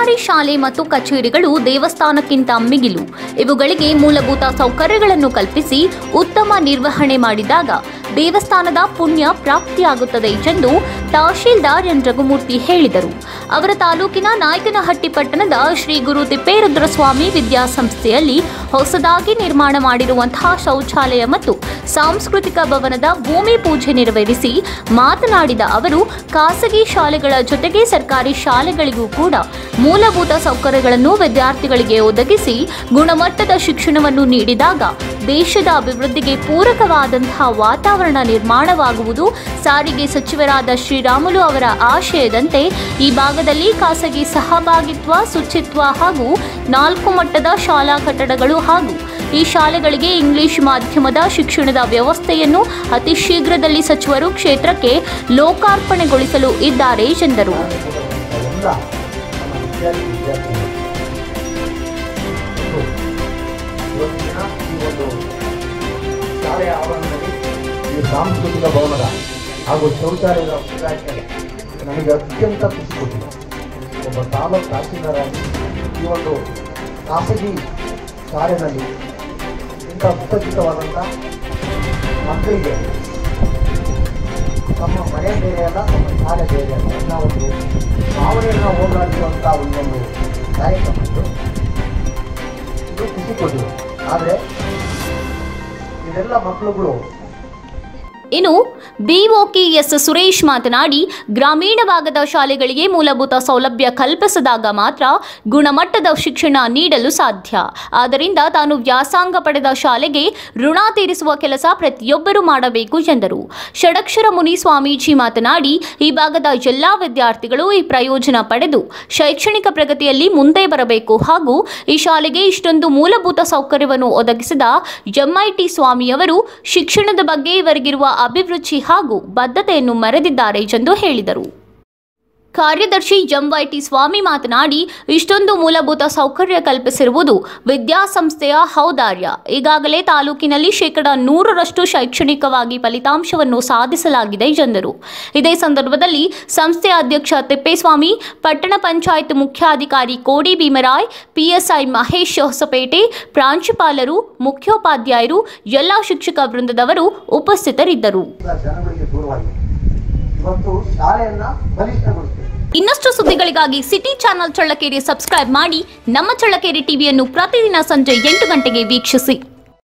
ಸರ್ಕಾರಿ ಶಾಲೆ ಮತ್ತು ಕಚೇರಿಗಳು ದೇವಸ್ಥಾನಕ್ಕಿಂತ ಮಿಗಿಲು ಇವುಗಳಿಗೆ ಮೂಲಭೂತ ಸೌಕರ್ಯಗಳನ್ನು ಕಲ್ಪಿಸಿ ಉತ್ತಮ ನಿರ್ವಹಣೆ ಮಾಡಿದಾಗ ದೇವಸ್ಥಾನದ ಪುಣ್ಯ ಪ್ರಾಪ್ತಿಯಾಗುತ್ತದೆ ಎಂದು ತಹಶೀಲ್ದಾರ್ ಎನ್ ರಘುಮೂರ್ತಿ ಹೇಳಿದರು ಅವರ ತಾಲೂಕಿನ ನಾಯಕನಹಟ್ಟಿ ಪಟ್ಟಣದ ಶ್ರೀ ಗುರು ತಿಪ್ಪೇರುದ್ರಸ್ವಾಮಿ ವಿದ್ಯಾಸಂಸ್ಥೆಯಲ್ಲಿ ಹೊಸದಾಗಿ ನಿರ್ಮಾಣ ಮಾಡಿರುವಂತಹ ಶೌಚಾಲಯ ಮತ್ತು ಸಾಂಸ್ಕೃತಿಕ ಭವನದ ಭೂಮಿ ಪೂಜೆ ನೆರವೇರಿಸಿ ಮಾತನಾಡಿದ ಅವರು ಖಾಸಗಿ ಶಾಲೆಗಳ ಜೊತೆಗೆ ಸರ್ಕಾರಿ ಶಾಲೆಗಳಿಗೂ ಕೂಡ ಮೂಲಭೂತ ಸೌಕರ್ಯಗಳನ್ನು ವಿದ್ಯಾರ್ಥಿಗಳಿಗೆ ಒದಗಿಸಿ ಗುಣಮಟ್ಟದ ಶಿಕ್ಷಣವನ್ನು ನೀಡಿದಾಗ ದೇಶದ ಅಭಿವೃದ್ಧಿಗೆ ಪೂರಕವಾದಂತಹ ವಾತಾವರಣ ನಿರ್ಮಾಣವಾಗುವುದು ಸಾರಿಗೆ ಸಚಿವರಾದ ಶ್ರೀರಾಮುಲು ಅವರ ಆಶಯದಂತೆ ಈ ಭಾಗದಲ್ಲಿ ಖಾಸಗಿ ಸಹಭಾಗಿತ್ವ ಶುಚಿತ್ವ ಹಾಗೂ ನಾಲ್ಕು ಮಟ್ಟದ ಶಾಲಾ ಕಟ್ಟಡಗಳು ಹಾಗೂ ಈ ಶಾಲೆಗಳಿಗೆ ಇಂಗ್ಲಿಷ್ ಮಾಧ್ಯಮದ ಶಿಕ್ಷಣದ ವ್ಯವಸ್ಥೆಯನ್ನು ಅತಿ ಶೀಘ್ರದಲ್ಲಿ ಸಚಿವರು ಕ್ಷೇತ್ರಕ್ಕೆ ಲೋಕಾರ್ಪಣೆಗೊಳಿಸಲು ಇದ್ದಾರೆ ಎಂದರು ಎಲ್ಲ ನಮ್ಮ ವಿದ್ಯಾರ್ಥಿ ವಿದ್ಯಾರ್ಥಿಗಳು ಇವತ್ತಿನ ಈ ಒಂದು ಶಾಲೆಯ ಆವರಣದಲ್ಲಿ ಈ ಸಾಂಸ್ಕೃತಿಕ ಭವನದ ಹಾಗೂ ಶೌಚಾಲಯದ ಉದ್ಘಾಟನೆ ನನಗೆ ಅತ್ಯಂತ ಖುಷಿ ಕೊಟ್ಟಿದೆ ಒಬ್ಬ ತಾಲೂಕು ತಹಸೀಲ್ದಾರಾಗಿ ಈ ಒಂದು ಖಾಸಗಿ ಶಾಲೆಯಲ್ಲಿ ಇಂಥ ಸುಸಜ್ಜಿತವಾದಂಥ ಮಕ್ಕಳಿಗೆ ತಮ್ಮ ಮನೆ ಬೇರೆ ಅಲ್ಲ ತಮ್ಮ ಶಾಲೆ ಬೇರೆ ಅಲ್ಲ ಅನ್ನೋ ಒಂದು ಭಾವನೆಯನ್ನು ಹೋರಾಡುವಂಥ ಒಂದೊಂದು ಕಾರ್ಯಕ್ರಮ ಇದು ಇದು ಖುಷಿ ಕೊಟ್ಟಿದೆ ಆದರೆ ಇದೆಲ್ಲ ಮಕ್ಕಳುಗಳು ಇನ್ನು ಬಿಒಕೆ ಎಸ್ ಸುರೇಶ್ ಮಾತನಾಡಿ ಗ್ರಾಮೀಣ ಭಾಗದ ಶಾಲೆಗಳಿಗೆ ಮೂಲಭೂತ ಸೌಲಭ್ಯ ಕಲ್ಪಿಸಿದಾಗ ಮಾತ್ರ ಗುಣಮಟ್ಟದ ಶಿಕ್ಷಣ ನೀಡಲು ಸಾಧ್ಯ ಆದ್ದರಿಂದ ತಾನು ವ್ಯಾಸಂಗ ಪಡೆದ ಶಾಲೆಗೆ ಋಣ ತೀರಿಸುವ ಕೆಲಸ ಪ್ರತಿಯೊಬ್ಬರೂ ಮಾಡಬೇಕು ಎಂದರು ಷಡಕ್ಷರ ಮುನಿ ಸ್ವಾಮೀಜಿ ಮಾತನಾಡಿ ಈ ಭಾಗದ ಎಲ್ಲಾ ವಿದ್ಯಾರ್ಥಿಗಳು ಈ ಪ್ರಯೋಜನ ಪಡೆದು ಶೈಕ್ಷಣಿಕ ಪ್ರಗತಿಯಲ್ಲಿ ಮುಂದೆ ಬರಬೇಕು ಹಾಗೂ ಈ ಶಾಲೆಗೆ ಇಷ್ಟೊಂದು ಮೂಲಭೂತ ಸೌಕರ್ಯವನ್ನು ಒದಗಿಸಿದ ಎಂಐಟಿ ಸ್ವಾಮಿಯವರು ಶಿಕ್ಷಣದ ಬಗ್ಗೆ ಇವರಿಗಿರುವ ಅಭಿರುಚಿ ಹಾಗೂ ಬದ್ಧತೆಯನ್ನು ಮೆರೆದಿದ್ದಾರೆ ಎಂದು ಹೇಳಿದರು ಕಾರ್ಯದರ್ಶಿ ಎಂವೈಟಿ ಸ್ವಾಮಿ ಮಾತನಾಡಿ ಇಷ್ಟೊಂದು ಮೂಲಭೂತ ಸೌಕರ್ಯ ಕಲ್ಪಿಸಿರುವುದು ವಿದ್ಯಾಸಂಸ್ಥೆಯ ಔದಾರ್ಯ ಈಗಾಗಲೇ ತಾಲೂಕಿನಲ್ಲಿ ಶೇಕಡ ನೂರರಷ್ಟು ಶೈಕ್ಷಣಿಕವಾಗಿ ಫಲಿತಾಂಶವನ್ನು ಸಾಧಿಸಲಾಗಿದೆ ಎಂದರು ಇದೇ ಸಂದರ್ಭದಲ್ಲಿ ಸಂಸ್ಥೆಯ ಅಧ್ಯಕ್ಷ ತಿಪ್ಪೇಸ್ವಾಮಿ ಪಟ್ಟಣ ಪಂಚಾಯತ್ ಮುಖ್ಯಾಧಿಕಾರಿ ಕೋಡಿ ಭೀಮರಾಯ್ ಪಿಎಸ್ಐ ಮಹೇಶ್ ಹೊಸಪೇಟೆ ಪ್ರಾಂಶುಪಾಲರು ಮುಖ್ಯೋಪಾಧ್ಯಾಯರು ಎಲ್ಲ ಶಿಕ್ಷಕ ವೃಂದದವರು ಉಪಸ್ಥಿತರಿದ್ದರು ಈಗ ಜನಗಳಿಗೆ ದೂರವಾಗಿದೆ ಇವತ್ತು ಶಾಲೆಯನ್ನ ಬಲಿಷ್ಠಗೊಳಿಸ್ತೇವೆ ಇನ್ನಷ್ಟು ಸುದ್ದಿಗಳಿಗಾಗಿ ಸಿಟಿ ಚಾನೆಲ್ ಚಳ್ಳಕೆರೆ ಸಬ್ಸ್ಕ್ರೈಬ್ ಮಾಡಿ ನಮ್ಮ ಚಳ್ಳಕೆರೆ ಟಿವಿಯನ್ನು ಪ್ರತಿದಿನ ಸಂಜೆ ಎಂಟು ಗಂಟೆಗೆ ವೀಕ್ಷಿಸಿ